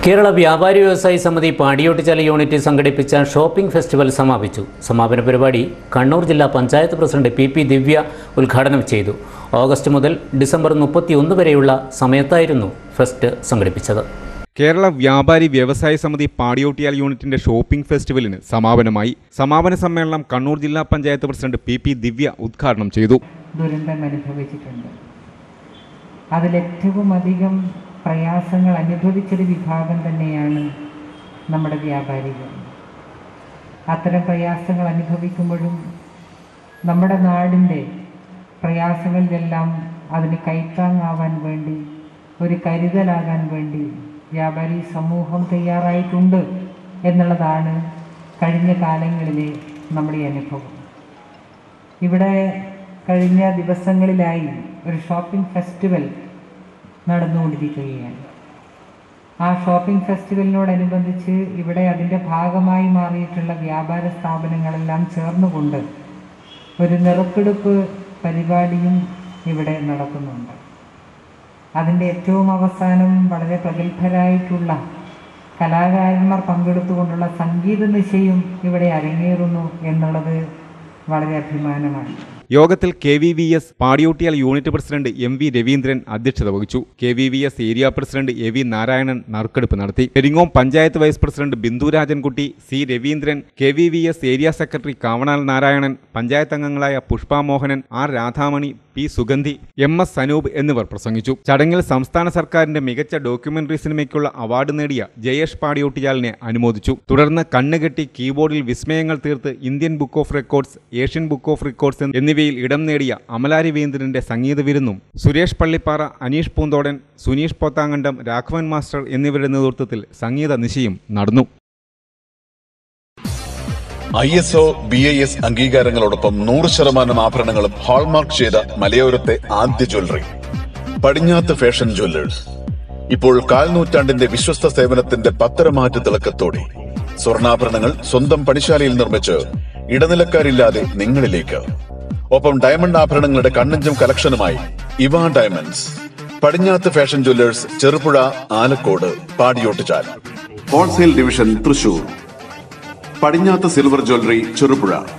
Kerala Vyapari Vyavasayi Samithi Padiyottuchal unit സംഘടിപ്പിച്ച shopping festival സമാപിച്ചു സമാപന പരിപാടി കണ്ണൂർ ജില്ലാ panchayat president P P Divya ഉദ്ഘാടനം ചെയ്തു ഓഗസ്റ്റ് മുതൽ ഡിസംബർ മുപ്പത്തിയൊന്ന് വരെയുള്ള സമയത്തായിരുന്നു ഫെസ്റ്റ് സംഘടിപ്പിച്ചത് കേരള വ്യാപാരി വ്യവസായ സമിതി പാടിയോട്ടിയാൽ യൂണിറ്റിന്റെ ഷോപ്പിംഗ് ഫെസ്റ്റിവലിന് സമാപനമായി സമാപന സമ്മേളനം കണ്ണൂർ ജില്ലാ panchayat president P P Divya ഉദ്ഘാടനം ചെയ്തു ദുരന്തം അനുഭവിച്ചിട്ടുണ്ട് അതിലേറ്റവും അധികം പ്രയാസങ്ങൾ അനുഭവിച്ചൊരു വിഭാഗം തന്നെയാണ് നമ്മുടെ വ്യാപാരികൾ അത്തരം പ്രയാസങ്ങൾ അനുഭവിക്കുമ്പോഴും നമ്മുടെ നാടിൻ്റെ പ്രയാസങ്ങളിലെല്ലാം അതിന് കൈത്താങ്ങാവാൻ വേണ്ടി ഒരു കരുതലാകാൻ വേണ്ടി വ്യാപാരി സമൂഹം തയ്യാറായിട്ടുണ്ട് എന്നുള്ളതാണ് കഴിഞ്ഞ കാലങ്ങളിലെ നമ്മുടെ അനുഭവം ഇവിടെ കഴിഞ്ഞ ദിവസങ്ങളിലായി ഒരു ഷോപ്പിംഗ് ഫെസ്റ്റിവൽ നടന്നുകൊണ്ടിരിക്കുകയാണ് ആ ഷോപ്പിംഗ് ഫെസ്റ്റിവലിനോടനുബന്ധിച്ച് ഇവിടെ അതിൻ്റെ ഭാഗമായി മാറിയിട്ടുള്ള വ്യാപാര സ്ഥാപനങ്ങളെല്ലാം ചേർന്നുകൊണ്ട് ഒരു നിറക്കെടുപ്പ് പരിപാടിയും ഇവിടെ നടക്കുന്നുണ്ട് അതിൻ്റെ ഏറ്റവും അവസാനം വളരെ പ്രഗത്ഭരായിട്ടുള്ള കലാകാരന്മാർ പങ്കെടുത്തുകൊണ്ടുള്ള സംഗീത നിശയും ഇവിടെ അരങ്ങേറുന്നു എന്നുള്ളത് വളരെ അഭിമാനമാണ് യോഗത്തിൽ കെ വി വി എസ് പാടിയോട്ടിയാൽ unit president M V Raveendran അധ്യക്ഷത വഹിച്ചു K V V S area president A V Narayanan നറുക്കെടുപ്പ് നടത്തി Peringome panchayat vice president Bindu Rajankutty C Raveendran K V V S area secretary Kavanal Narayanan panchayat അംഗങ്ങളായ Pushpa Mohanan R Radhamani P Sugandhi M S Sanoop എന്നിവർ പ്രസംഗിച്ചു ചടങ്ങിൽ സംസ്ഥാന സർക്കാരിന്റെ മികച്ച ഡോക്യുമെന്ററി സിനിമയ്ക്കുള്ള അവാർഡ് നേടിയ ജയേഷ് പാടിയോട്ടിയാലിനെ അനുമോദിച്ചു തുടർന്ന് കണ്ണുകെട്ടി കീബോർഡിൽ വിസ്മയങ്ങൾ തീർത്ത് Indian book of records Asian book of records എന്നിവയിൽ ഇടം നേടിയ അമലാരി വേന്ദ്രന്റെ സംഗീത വിരുന്നും സുരേഷ് പള്ളിപ്പാറ അനീഷ് പൂന്തോടൻ സുനീഷ് പോത്താങ്കണ്ടം രാഘവൻ മാസ്റ്റർ എന്നിവരുടെ നേതൃത്വത്തിൽ സംഗീത നിശയും നടന്നു I S O B I S അംഗീകാരങ്ങളോടൊപ്പം നൂറ് ശതമാനം ആഭരണങ്ങളും ഹാൾമാർക്ക് ചെയ്ത മലയോരത്തെ ആദ്യ ജ്വല്ലറി പടിഞ്ഞാത്ത് ഫാഷൻ ജ്വല്ലേഴ്സ് ഇപ്പോൾ കാൽനൂറ്റാണ്ടിന്റെ വിശ്വസ്ത സേവനത്തിന്റെ പത്തരമാറ്റ തിളക്കത്തോടെ സ്വർണ്ണാഭരണങ്ങൾ സ്വന്തം പണിശാലയിൽ നിർമ്മിച്ച് ഇടനിലക്കാരില്ലാതെ നിങ്ങളിലേക്ക് ഒപ്പം ഡയമണ്ട് ആഭരണങ്ങളുടെ കണ്ണഞ്ചും കളക്ഷനുമായി ഇവ diamonds Padinjath fashion jewellers Cherupuzha Alakode Padiyottuchal wholesale division Thrissur Padinjath silver jewellery Cherupuzha